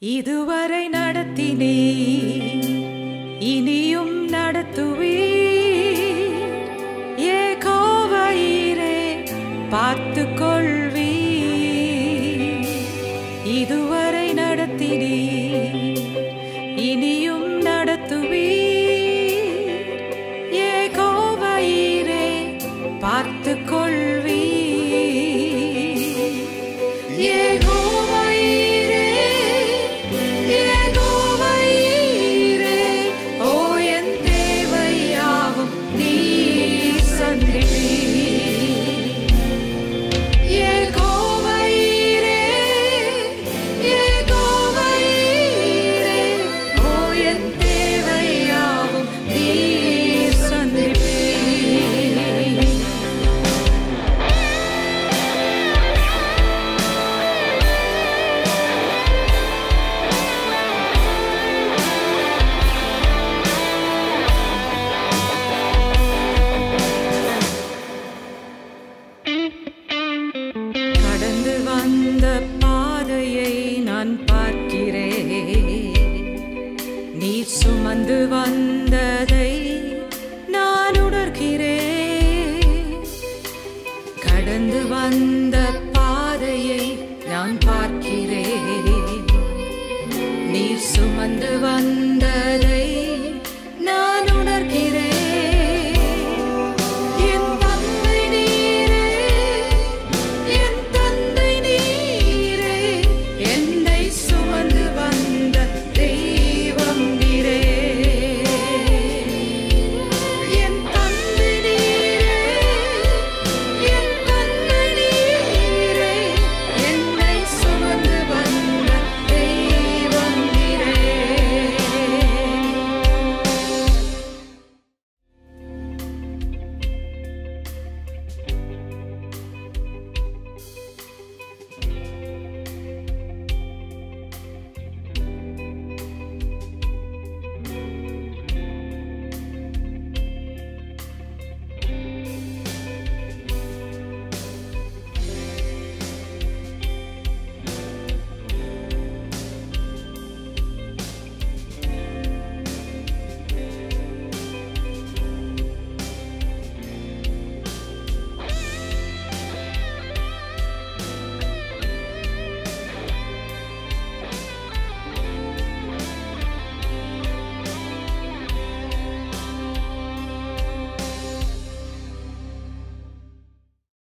இதுவரை நடத்தினே இனியும் நடத்துவே ஏகோவயிரே பார்த்து கொள்வி இதுவரை நடத்தினே இனியும் நடத்துவே ஏகோவயிரே பார்த்து கொள்வி ஏகோவயிரே ஏகோவயிரே ஓ என் தேவையாவும் நீ சந்திப்பீ ஏகோவயிரே ஏகோவயிரே ஓ என் தேவையாவும் நீ சந்திப்பீ கடந்து வந்த பாதையை நான் பார்க்கிறேன் நீ சுமந்து வந்ததை நான் உணர்கிறேன் கடந்து வந்த